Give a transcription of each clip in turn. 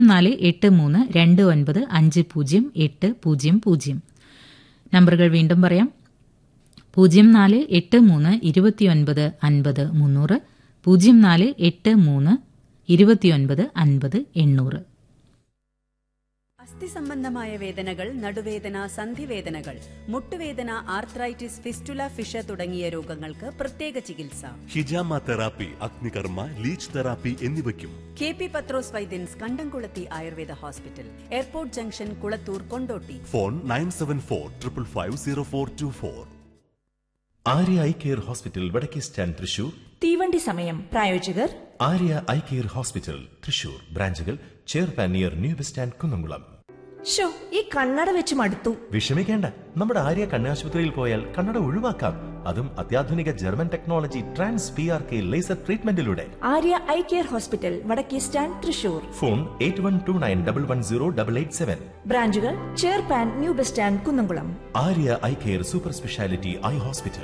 നാല് എട്ട് മൂന്ന് രണ്ട് ഒൻപത് അഞ്ച് പൂജ്യം എട്ട് പൂജ്യം പൂജ്യം നമ്പറുകൾ വീണ്ടും പറയാം പൂജ്യം നാല് എട്ട് മൂന്ന് ഇരുപത്തിയൊൻപത് അൻപത് മുന്നൂറ് പൂജ്യം നാല് എട്ട് മൂന്ന് ഇരുപത്തിയൊൻപത് അൻപത് എണ്ണൂറ് അസ്ഥി സംബന്ധമായ വേദനകൾ നടുവേദന സന്ധിവേദനകൾ മുട്ടുവേദന ആർത്രൈറ്റിസ് ഫിസ്റ്റുല ഫിഷ തുടങ്ങിയ രോഗങ്ങൾക്ക് പ്രത്യേക ചികിത്സ ഹിജാമ തെറാപ്പി അഗ്നികർമ്മ ലീച്ച് തെറാപ്പി എന്നിവയ്ക്കും കെ പി പത്രോസ് വൈദ്യൻസ് കണ്ടംകുളത്തി Ayurveda hospital airport junction Kulathur Kondotty phone nine seven four triple five zero four two four Arya eye care hospital വടക്കേ സ്റ്റാൻഡ് തൃശൂർ തീവണ്ടി സമയം പ്രായോജകർ Arya eye care hospital Thrissur ബ്രാഞ്ചുകൾ ചെയർപാൻ near new bus stand Kunnamkulam ഷോ ഈ കണ്ണട വെച്ച് മടുത്തു വിഷമിക്കേണ്ട നമ്മുടെ ആര്യ കണ്ണാശുപത്രിയിൽ പോയാൽ കണ്ണട ഒഴിവാക്കാം അതും അത്യാധുനിക German technology trans P R K laser ട്രീറ്റ്മെന്റിലൂടെ ആര്യ ഐ കെയർ ഹോസ്പിറ്റൽ വടക്കേ stand Thrissur phone eight one two nine double one zero double eight seven ബ്രാഞ്ചുകൾ ചെയർപാൻ new bus stand Kunnamkulam Arya eye care super speciality eye hospital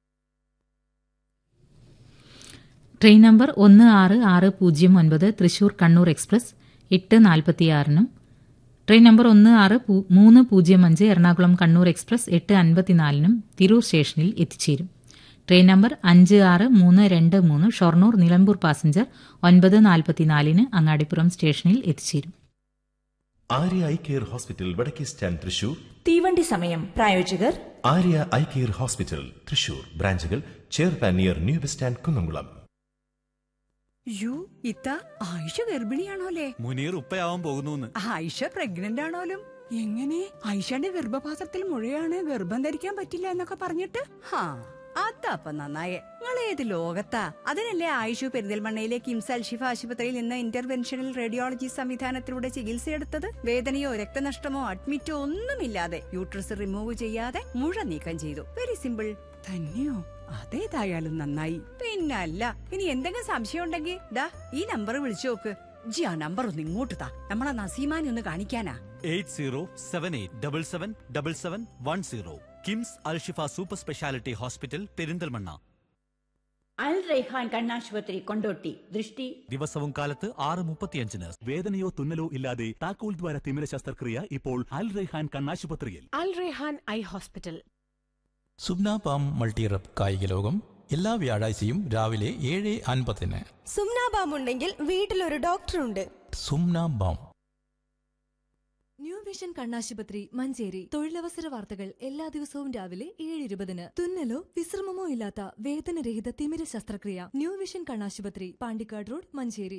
train number ഒന്ന് ആറ് ആറ് പൂജ്യം ഒൻപത് Thrissur Kannur express എട്ട് നാൽപ്പത്തിയാറിനും ട്രെയിൻ നമ്പർ ഒന്ന് ആറ് പൂ- മൂന്ന് പൂജ്യം അഞ്ച് എറണാകുളം കണ്ണൂർ എക്സ്പ്രസ് എട്ട് അൻപത്തിനാലിനും തിരൂർ സ്റ്റേഷനിൽ എത്തിച്ചേരും ട്രെയിൻ നമ്പർ അഞ്ച് ആറ് മൂന്ന് രണ്ട് മൂന്ന് ഷൊർണൂർ നിലമ്പൂർ പാസഞ്ചർ ഒൻപത് നാൽപ്പത്തിനാലിന് അങ്ങാടിപ്പുറം സ്റ്റേഷനിൽ എത്തിച്ചേരും ആര്യ ഐ കെയർ ഹോസ്പിറ്റൽ വടക്കേ സ്റ്റാൻഡ് തൃശൂർ തീവണ്ടി സമയം പ്രായോജകർ Arya eye care hospital Thrissur ബ്രാഞ്ചുകൾ ചെയർപാൻ near new bus stand Kunnamkulam യു ഇത്ത ആയിഷ ഗർഭിണിയാണോലേ മുനീർ ഉപ്പയാവാൻ പോകുന്നു ആയിഷ പ്രഗ്നന്റ് ആണോലും എങ്ങനെ ആയിഷയുടെ ഗർഭപാത്രത്തിൽ മുഴയാണ് ഗർഭം ധരിക്കാൻ പറ്റില്ല എന്നൊക്കെ പറഞ്ഞിട്ട് ഹാ അതപ്പ നന്നായേ നിങ്ങൾ ഏത് ലോകത്താ അതിനല്ലേ ആയിഷു പെരിന്തൽമണ്ണയിലെ കിംസ് അൽഷിഫ ആശുപത്രിയിൽ നിന്ന് ഇന്റർവെൻഷണൽ റേഡിയോളജി സംവിധാനത്തിലൂടെ ചികിത്സയെടുത്തത് വേദനയോ രക്തനഷ്ടമോ അഡ്മിറ്റോ ഒന്നുമില്ലാതെ യൂട്രസ് റിമൂവ് ചെയ്യാതെ മുഴ നീക്കം ചെയ്തു വെരി സിമ്പിൾ തന്നെയോ അതേതായാലും നന്നായി പിന്നല്ല ഇനി എന്തെങ്കിലും സംശയം ഉണ്ടെങ്കിൽ ദാ ഈ നമ്പർ വിളിച്ചു നോക്ക് ജി ആ നമ്പർ ഒന്ന് ഇങ്ങോട്ട് താ നമ്മളെ നസീമാനെ ഒന്ന് കാണിക്കാനാ eight zero seven eight double seven double seven one zero KIMS Al Shifa super speciality hospital Perinthalmanna Al Raihan കണ്ണാശുപത്രി കൊണ്ടോട്ടി ദൃഷ്ടി ദിവസവും കാലത്ത് ആറ് മുപ്പത്തിയഞ്ചിന് വേദനയോ തുന്നലോ ഇല്ലാതെ താക്കോൽ ദ്വാര തിമിര ശസ്ത്രക്രിയ ഇപ്പോൾ അൽ റെഹാൻ കണ്ണാശുപത്രിയിൽ അൽ റെഹാൻ ഐ ഹോസ്പിറ്റൽ സുബ്ന പാം മൾട്ടിറപ്പ് കായിക ലോകം എല്ലാ വ്യാഴാഴ്ചയും രാവിലെ ഏഴ് അൻപതിന് സുംനാബാം ഉണ്ടെങ്കിൽ വീട്ടിലൊരു ഡോക്ടറുണ്ട് സുംന ബാം ന്യൂ വിഷൻ കണ്ണാശുപത്രി മഞ്ചേരി തൊഴിലവസര വാർത്തകൾ എല്ലാ ദിവസവും രാവിലെ ഏഴ് ഇരുപതിന് തുന്നലോ വിശ്രമമോ ഇല്ലാത്ത വേദനരഹിത തിമിര ശസ്ത്രക്രിയ ന്യൂ വിഷൻ കണ്ണാശുപത്രി Pandikkad road Manjeri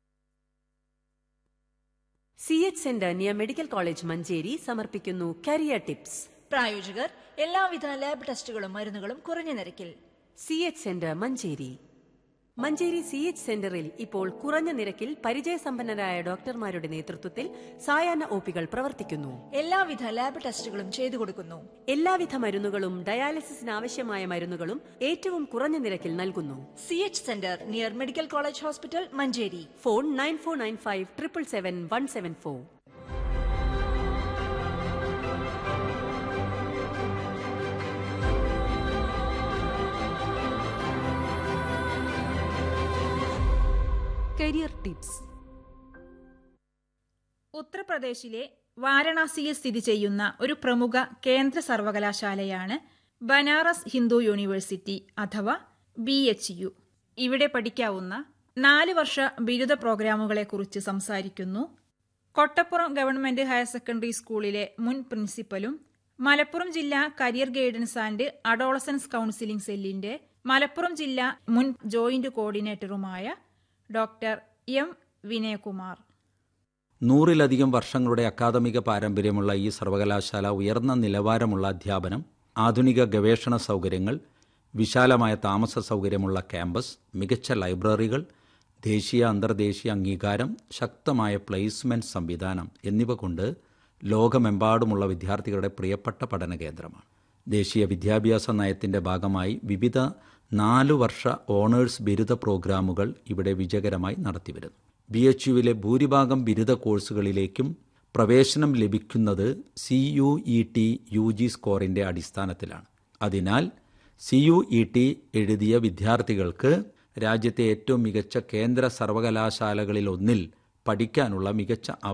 C H centre near medical college Manjeri സമർപ്പിക്കുന്നു കരിയർ ടിപ്സ് പ്രായോജകർ എല്ലാവിധ ലാബ് ടെസ്റ്റുകളും മരുന്നുകളും കുറഞ്ഞ നിരക്കിൽ C H centre Manjeri Manjeri C H സെന്ററിൽ ഇപ്പോൾ കുറഞ്ഞ നിരക്കിൽ പരിചയസമ്പന്നരായ ഡോക്ടർമാരുടെ നേതൃത്വത്തിൽ സായാഹ്ന ഒപികൾ പ്രവർത്തിക്കുന്നു എല്ലാവിധ ലാബ് ടെസ്റ്റുകളും ചെയ്തു കൊടുക്കുന്നു എല്ലാവിധ മരുന്നുകളും ഡയാലിസിസിന് ആവശ്യമായ മരുന്നുകളും ഏറ്റവും കുറഞ്ഞ നിരക്കിൽ നൽകുന്നു C H centre near medical college hospital Manjeri phone nine four nine five triple seven one seven four career tips ഉത്തർപ്രദേശിലെ വാരണാസിയിൽ സ്ഥിതി ചെയ്യുന്ന ഒരു പ്രമുഖ കേന്ദ്ര സർവകലാശാലയാണ് ബനാറസ് ഹിന്ദു യൂണിവേഴ്സിറ്റി അഥവാ ബി എച്ച് യു ഇവിടെ പഠിക്കാവുന്ന നാല് വർഷ ബിരുദ പ്രോഗ്രാമുകളെക്കുറിച്ച് സംസാരിക്കുന്നു കൊട്ടപ്പുറം ഗവൺമെന്റ് ഹയർ സെക്കൻഡറി സ്കൂളിലെ മുൻ പ്രിൻസിപ്പലും മലപ്പുറം ജില്ലാ career guidance and adolescence counselling സെല്ലിന്റെ മലപ്പുറം ജില്ലാ മുൻ ജോയിന്റ് കോർഡിനേറ്ററുമായ ഡോക്ടർ എം വിനയകുമാർ നൂറിലധികം വർഷങ്ങളുടെ അക്കാദമിക പാരമ്പര്യമുള്ള ഈ സർവകലാശാല ഉയർന്ന നിലവാരമുള്ള അധ്യാപനം ആധുനിക ഗവേഷണ സൗകര്യങ്ങൾ വിശാലമായ താമസ സൗകര്യമുള്ള ക്യാമ്പസ് മികച്ച ലൈബ്രറികൾ ദേശീയ അന്തർദേശീയ അംഗീകാരം ശക്തമായ പ്ലേസ്മെന്റ് സംവിധാനം എന്നിവ കൊണ്ട് ലോകമെമ്പാടുമുള്ള വിദ്യാർത്ഥികളുടെ പ്രിയപ്പെട്ട പഠന കേന്ദ്രമാണ് ദേശീയ വിദ്യാഭ്യാസ നയത്തിന്റെ ഭാഗമായി വിവിധ നാലു വർഷ ഓണേഴ്സ് ബിരുദ പ്രോഗ്രാമുകൾ ഇവിടെ വിജയകരമായി നടത്തിവരുന്നു ബി എച്ച് യുവിലെ ഭൂരിഭാഗം ബിരുദ കോഴ്സുകളിലേക്കും പ്രവേശനം ലഭിക്കുന്നത് C U E T U G സ്കോറിന്റെ അടിസ്ഥാനത്തിലാണ് അതിനാൽ സി യു ഇ ടി എഴുതിയ വിദ്യാർത്ഥികൾക്ക് രാജ്യത്തെ ഏറ്റവും മികച്ച കേന്ദ്ര സർവകലാശാലകളിൽ ഒന്നിൽ പഠിക്കാനുള്ള മികച്ച